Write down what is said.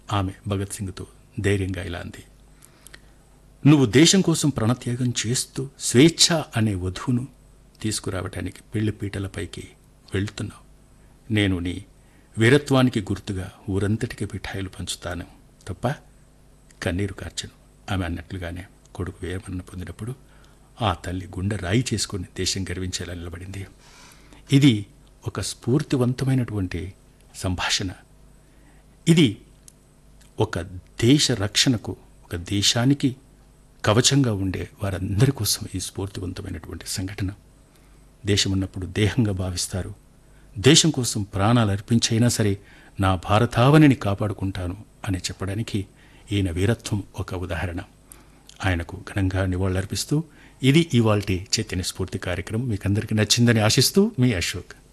ఆమె భగత్ సింగ్తో ధైర్యంగా ఇలా అంది నువ్వు దేశం కోసం ప్రాణత్యాగం చేస్తూ స్వేచ్ఛ అనే వధువును తీసుకురావటానికి పెళ్లి పీటలపైకి వెళ్తున్నావు నేను నీ వీరత్వానికి గుర్తుగా ఊరంతటికి మిఠాయిలు పంచుతాను తప్ప కన్నీరు కార్చను ఆమె అన్నట్లుగానే కొడుకు వీరమరణ పొందినప్పుడు ఆ తల్లి గుండె రాయి చేసుకుని దేశం గర్వించేలా నిలబడింది ఇది ఒక స్ఫూర్తివంతమైనటువంటి సంభాషణ ఇది ఒక దేశ రక్షణకు ఒక దేశానికి కవచంగా ఉండే వారందరి కోసం ఈ స్ఫూర్తివంతమైనటువంటి సంఘటన దేశం ఉన్నప్పుడు దేహంగా భావిస్తారు దేశం కోసం ప్రాణాలు అర్పించైనా సరే నా భారతావనిని కాపాడుకుంటాను అని చెప్పడానికి ఈయన వీరత్వం ఒక ఉదాహరణ ఆయనకు ఘనంగా నివాళులర్పిస్తూ ఇది ఇవాల్టి చైతన్య స్ఫూర్తి కార్యక్రమం మీకందరికీ నచ్చిందని ఆశిస్తూ మీ అశోక్